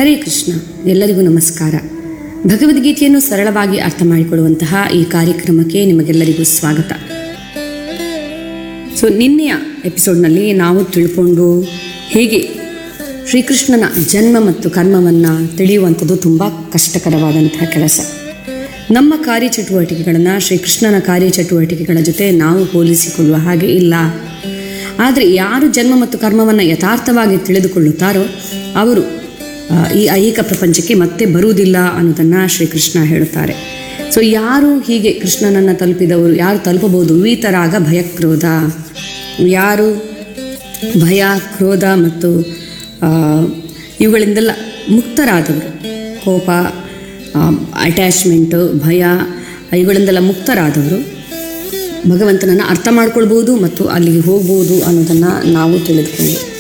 ಹರೇ ಕೃಷ್ಣ ಎಲ್ಲರಿಗೂ ನಮಸ್ಕಾರ ಭಗವದ್ಗೀತೆಯನ್ನು ಸರಳವಾಗಿ ಅರ್ಥ ಮಾಡಿಕೊಡುವಂತಹ ಈ ಕಾರ್ಯಕ್ರಮಕ್ಕೆ ನಿಮಗೆಲ್ಲರಿಗೂ ಸ್ವಾಗತ ಸೊ ನಿನ್ನೆಯ ಎಪಿಸೋಡ್ನಲ್ಲಿ ನಾವು ತಿಳ್ಕೊಂಡು ಹೇಗೆ ಶ್ರೀಕೃಷ್ಣನ ಜನ್ಮ ಮತ್ತು ಕರ್ಮವನ್ನು ತಿಳಿಯುವಂಥದ್ದು ತುಂಬ ಕಷ್ಟಕರವಾದಂತಹ ಕೆಲಸ ನಮ್ಮ ಕಾರ್ಯಚಟುವಟಿಕೆಗಳನ್ನು ಶ್ರೀಕೃಷ್ಣನ ಕಾರ್ಯಚಟುವಟಿಕೆಗಳ ಜೊತೆ ನಾವು ಹೋಲಿಸಿಕೊಳ್ಳುವ ಹಾಗೆ ಇಲ್ಲ ಆದರೆ ಯಾರು ಜನ್ಮ ಮತ್ತು ಕರ್ಮವನ್ನು ಯಥಾರ್ಥವಾಗಿ ತಿಳಿದುಕೊಳ್ಳುತ್ತಾರೋ ಅವರು ಆ, ಈ ಐಹಿಕ ಪ್ರಪಂಚಕ್ಕೆ ಮತ್ತೆ ಬರುವುದಿಲ್ಲ ಅನ್ನೋದನ್ನು ಶ್ರೀಕೃಷ್ಣ ಹೇಳುತ್ತಾರೆ ಸೊ ಯಾರು ಹೀಗೆ ಕೃಷ್ಣನನ್ನು ತಲುಪಿದವರು ಯಾರು ತಲುಪಬಹುದು ವೀತರಾಗ ಭಯಕ್ರೋಧ ಯಾರು ಭಯ ಕ್ರೋಧ ಮತ್ತು ಆ, ಇವುಗಳಿಂದೆಲ್ಲ ಮುಕ್ತರಾದವರು ಕೋಪ ಅಟ್ಯಾಚ್ಮೆಂಟು ಭಯ ಇವುಗಳಿಂದೆಲ್ಲ ಮುಕ್ತರಾದವರು ಭಗವಂತನನ್ನು ಅರ್ಥ ಮಾಡ್ಕೊಳ್ಬೋದು ಮತ್ತು ಅಲ್ಲಿಗೆ ಹೋಗ್ಬೋದು ಅನ್ನೋದನ್ನು ನಾವು ತಿಳಿದುಕೊಂಡು